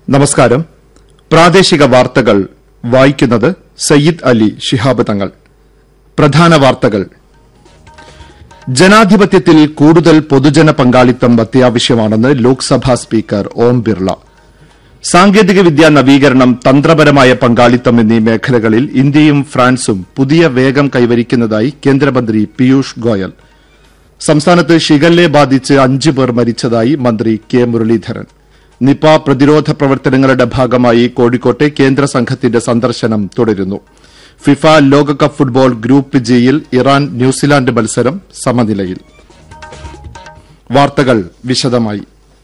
നമസ്കാരം പ്രാദേശിക വാർത്തകൾ വായിക്കുന്നത് സയ്യിദ് അലി ശിഹാബ് തങ്ങൾ പ്രധാന വാർത്തകൾ ജനാധിപത്യത്തിൽ കൂടുതൽ പൊതുജന പങ്കാളിത്തം അത്യാവശ്യമാണെന്ന് ലോക്സഭാ സ്പീക്കർ ഓം ബിർള സാങ്കേതികവിദ്യാ നവീകരണം തന്ത്രപരമായ പങ്കാളിത്തം എന്നീ മേഖലകളിൽ ഇന്ത്യയും ഫ്രാൻസും പുതിയ വേഗം കൈവരിക്കുന്നതായി കേന്ദ്രമന്ത്രി പീയൂഷ് ഗോയൽ സംസ്ഥാനത്ത് ഷിഗല്ലെ ബാധിച്ച് അഞ്ചു പേർ മരിച്ചതായി മന്ത്രി കെ മുരളീധരൻ നിപ പ്രതിരോധ പ്രവർത്തനങ്ങളുടെ ഭാഗമായി കോഴിക്കോട്ടെ കേന്ദ്ര സംഘത്തിന്റെ സന്ദർശനം തുടരുന്നു ഫിഫ ലോകകപ്പ് ഫുട്ബോൾ ഗ്രൂപ്പ് ജിയിൽ ഇറാൻ ന്യൂസിലാൻഡ് മത്സരം സമനിലയിൽ വാർത്തകൾ വിശദമായി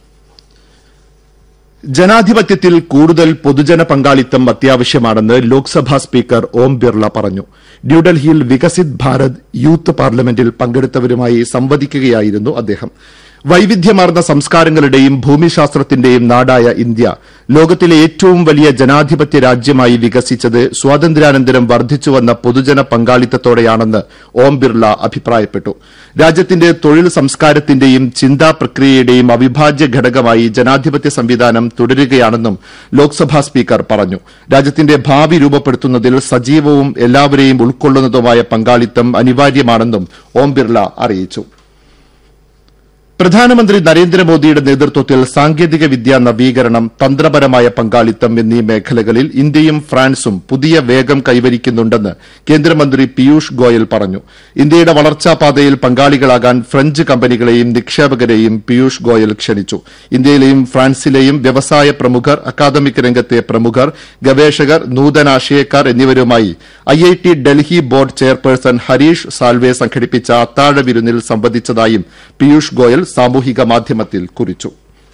ജനാധിപത്യത്തിൽ കൂടുതൽ പൊതുജന പങ്കാളിത്തം അത്യാവശ്യമാണെന്ന് ലോക്സഭാ സ്പീക്കർ ഓം ബിർള പറഞ്ഞു ന്യൂഡൽഹിയിൽ വികസിത് ഭാരത് യൂത്ത് പാർലമെന്റിൽ പങ്കെടുത്തവരുമായി സംവദിക്കുകയായിരുന്നു അദ്ദേഹം വൈവിധ്യമാർന്ന സംസ്കാരങ്ങളുടെയും ഭൂമിശാസ്ത്രത്തിന്റെയും നാടായ ഇന്ത്യ ലോകത്തിലെ ഏറ്റവും വലിയ ജനാധിപത്യ രാജ്യമായി വികസിച്ചത് സ്വാതന്ത്ര്യാനന്തരം വർദ്ധിച്ചുവന്ന പൊതുജന പങ്കാളിത്തത്തോടെയാണെന്ന് ഓം ബിർള അഭിപ്രായപ്പെട്ടു രാജ്യത്തിന്റെ തൊഴിൽ സംസ്കാരത്തിന്റെയും ചിന്താ പ്രക്രിയയുടെയും അവിഭാജ്യ ഘടകമായി ജനാധിപത്യ സംവിധാനം തുടരുകയാണെന്നും ലോക്സഭാ സ്പീക്കർ പറഞ്ഞു രാജ്യത്തിന്റെ ഭാവി രൂപപ്പെടുത്തുന്നതിൽ സജീവവും എല്ലാവരെയും ഉൾക്കൊള്ളുന്നതുമായ പങ്കാളിത്തം അനിവാര്യമാണെന്നും ഓം ബിർള അറിയിച്ചു പ്രധാനമന്ത്രി നരേന്ദ്രമോദിയുടെ നേതൃത്വത്തിൽ സാങ്കേതിക വിദ്യാ നവീകരണം തന്ത്രപരമായ പങ്കാളിത്തം എന്നീ മേഖലകളിൽ ഇന്ത്യയും ഫ്രാൻസും പുതിയ വേഗം കൈവരിക്കുന്നുണ്ടെന്ന് കേന്ദ്രമന്ത്രി പീയൂഷ് ഗോയൽ പറഞ്ഞു ഇന്ത്യയുടെ വളർച്ചാപാതയിൽ പങ്കാളികളാകാൻ ഫ്രഞ്ച് കമ്പനികളെയും നിക്ഷേപകരെയും പീയൂഷ് ഗോയൽ ക്ഷണിച്ചു ഇന്ത്യയിലെയും ഫ്രാൻസിലെയും വ്യവസായ പ്രമുഖർ അക്കാദമിക് രംഗത്തെ പ്രമുഖർ ഗവേഷകർ നൂതനാശയക്കാർ എന്നിവരുമായി IIT Delhi board chairperson Harish Salve സംഘടിപ്പിച്ച അത്താഴ വിരുന്നിൽ സംവദിച്ചതായും പീയൂഷ് ഗോയൽ സാമൂഹിക മാധ്യമത്തിൽ കുറിച്ചു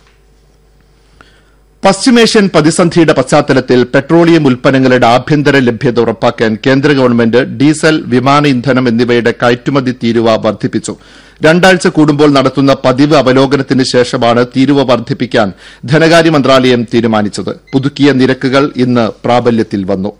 പശ്ചിമേഷ്യൻ പ്രതിസന്ധിയുടെ പശ്ചാത്തലത്തിൽ പെട്രോളിയം ഉൽപ്പന്നങ്ങളുടെ ആഭ്യന്തര ലഭ്യത ഉറപ്പാക്കാൻ കേന്ദ്ര ഗവൺമെന്റ് ഡീസൽ വിമാന ഇന്ധനം എന്നിവയുടെ കയറ്റുമതി തീരുവ വർദ്ധിപ്പിച്ചു രണ്ടാഴ്ച കൂടുമ്പോൾ നടത്തുന്ന പതിവ് അവലോകനത്തിന് ശേഷമാണ് തീരുവ വർദ്ധിപ്പിക്കാൻ ധനകാര്യ മന്ത്രാലയം തീരുമാനിച്ചത് പുതുക്കിയ നിരക്കുകൾ ഇന്ന് പ്രാബല്യത്തിൽ വന്നു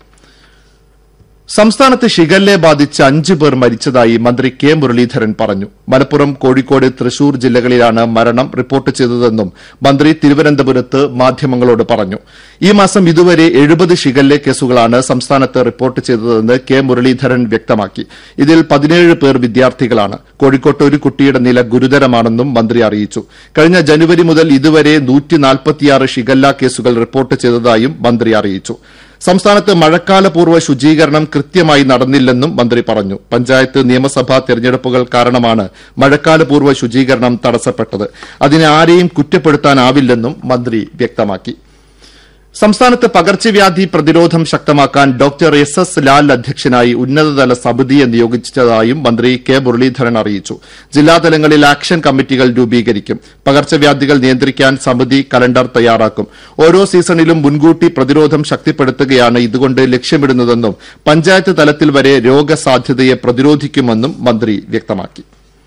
സംസ്ഥാനത്ത് ഷിഗല്ലെ ബാധിച്ച് അഞ്ചു പേർ മരിച്ചതായി മന്ത്രി കെ മുരളീധരൻ പറഞ്ഞു മലപ്പുറം കോഴിക്കോട് തൃശൂർ ജില്ലകളിലാണ് മരണം റിപ്പോർട്ട് ചെയ്തതെന്നും മന്ത്രി തിരുവനന്തപുരത്ത് മാധ്യമങ്ങളോട് പറഞ്ഞു ഈ മാസം ഇതുവരെ എഴുപത് ഷിഗല്ലെ കേസുകളാണ് സംസ്ഥാനത്ത് റിപ്പോർട്ട് ചെയ്തതെന്ന് കെ മുരളീധരൻ വ്യക്തമാക്കി ഇതിൽ പതിനേഴ് പേർ വിദ്യാർത്ഥികളാണ് കോഴിക്കോട്ട് ഒരു കുട്ടിയുടെ നില ഗുരുതരമാണെന്നും മന്ത്രി അറിയിച്ചു കഴിഞ്ഞ ജനുവരി മുതൽ ഇതുവരെ ഷിഗല്ല കേസുകൾ റിപ്പോർട്ട് ചെയ്തതായും മന്ത്രി അറിയിച്ചു സംസ്ഥാനത്ത് മഴക്കാലപൂർവ്വ ശുചീകരണം കൃത്യമായി നടന്നില്ലെന്നും മന്ത്രി പറഞ്ഞു പഞ്ചായത്ത് നിയമസഭാ തെരഞ്ഞെടുപ്പുകൾ കാരണമാണ് മഴക്കാലപൂർവ്വ ശുചീകരണം തടസ്സപ്പെട്ടത് അതിനെ ആരെയും കുറ്റപ്പെടുത്താനാവില്ലെന്നും മന്ത്രി വ്യക്തമാക്കി സംസ്ഥാനത്ത് പകർച്ചവ്യാധി പ്രതിരോധം ശക്തമാക്കാൻ ഡോക്ടർ എസ് എസ് ലാൽ അധ്യക്ഷനായി ഉന്നതതല സമിതിയെ നിയോഗിച്ചതായും മന്ത്രി കെ മുരളീധരൻ അറിയിച്ചു ജില്ലാതലങ്ങളിൽ ആക്ഷൻ കമ്മിറ്റികൾ രൂപീകരിക്കും പകർച്ചവ്യാധികൾ നിയന്ത്രിക്കാൻ സമിതി കലണ്ടർ തയ്യാറാക്കും ഓരോ സീസണിലും മുൻകൂട്ടി പ്രതിരോധം ശക്തിപ്പെടുത്തുകയാണ് ഇതുകൊണ്ട് ലക്ഷ്യമിടുന്നതെന്നും പഞ്ചായത്ത് തലത്തിൽ വരെ രോഗസാധ്യതയെ പ്രതിരോധിക്കുമെന്നും മന്ത്രി വ്യക്തമാക്കി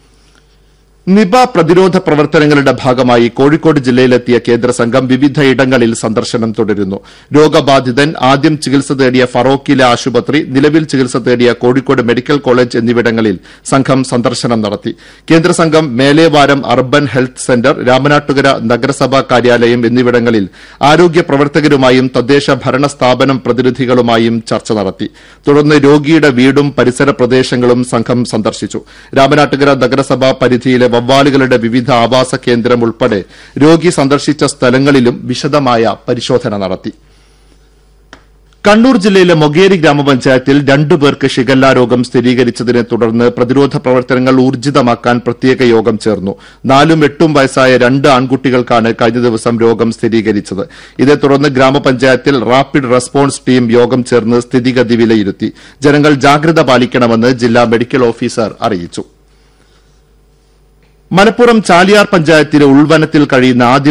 നിപ പ്രതിരോധ പ്രവർത്തനങ്ങളുടെ ഭാഗമായി കോഴിക്കോട് ജില്ലയിലെത്തിയ കേന്ദ്ര സംഘം വിവിധ ഇടങ്ങളിൽ സന്ദർശനം തുടരുന്നു രോഗബാധിതൻ ആദ്യം ചികിത്സ തേടിയ ഫറോക്കിലെ ആശുപത്രി നിലവിൽ ചികിത്സ തേടിയ കോഴിക്കോട് മെഡിക്കൽ കോളേജ് എന്നിവിടങ്ങളിൽ സംഘം സന്ദർശനം നടത്തി കേന്ദ്ര സംഘം Melevaram urban health centre Ramanattukara നഗരസഭാ കാര്യാലയം എന്നിവിടങ്ങളിൽ ആരോഗ്യ പ്രവർത്തകരുമായും തദ്ദേശ ഭരണ സ്ഥാപനം പ്രതിനിധികളുമായും ചർച്ച നടത്തി തുടർന്ന് രോഗിയുടെ വീടും പരിസര പ്രദേശങ്ങളും സംഘം സന്ദർശിച്ചു രാമനാട്ടുകര നഗരസഭാ പരിധിയിലെ വവ്വാലുകളുടെ വിവിധ ആവാസ കേന്ദ്രം ഉൾപ്പെടെ രോഗി സന്ദർശിച്ച സ്ഥലങ്ങളിലും വിശദമായ പരിശോധന നടത്തി കണ്ണൂർ ജില്ലയിലെ മൊകേരി ഗ്രാമപഞ്ചായത്തിൽ രണ്ടുപേർക്ക് ഷിഗല്ല രോഗം സ്ഥിരീകരിച്ചതിനെ തുടർന്ന് പ്രതിരോധ പ്രവർത്തനങ്ങൾ ഊർജിതമാക്കാൻ പ്രത്യേക യോഗം ചേർന്നു നാലും എട്ടും വയസ്സായ രണ്ട് ആൺകുട്ടികൾക്കാണ് കഴിഞ്ഞ ദിവസം രോഗം സ്ഥിരീകരിച്ചത് ഇതേ തുടർന്ന് ഗ്രാമപഞ്ചായത്തിൽ റാപ്പിഡ് റെസ്പോൺസ് ടീം യോഗം ചേർന്ന് സ്ഥിതിഗതി വിലയിരുത്തി ജനങ്ങൾ ജാഗ്രത പാലിക്കണമെന്ന് ജില്ലാ മെഡിക്കൽ ഓഫീസർ അറിയിച്ചു മലപ്പുറം ചാലിയാർ പഞ്ചായത്തിലെ ഉൾവനത്തിൽ കഴിയുന്ന ആദ്യ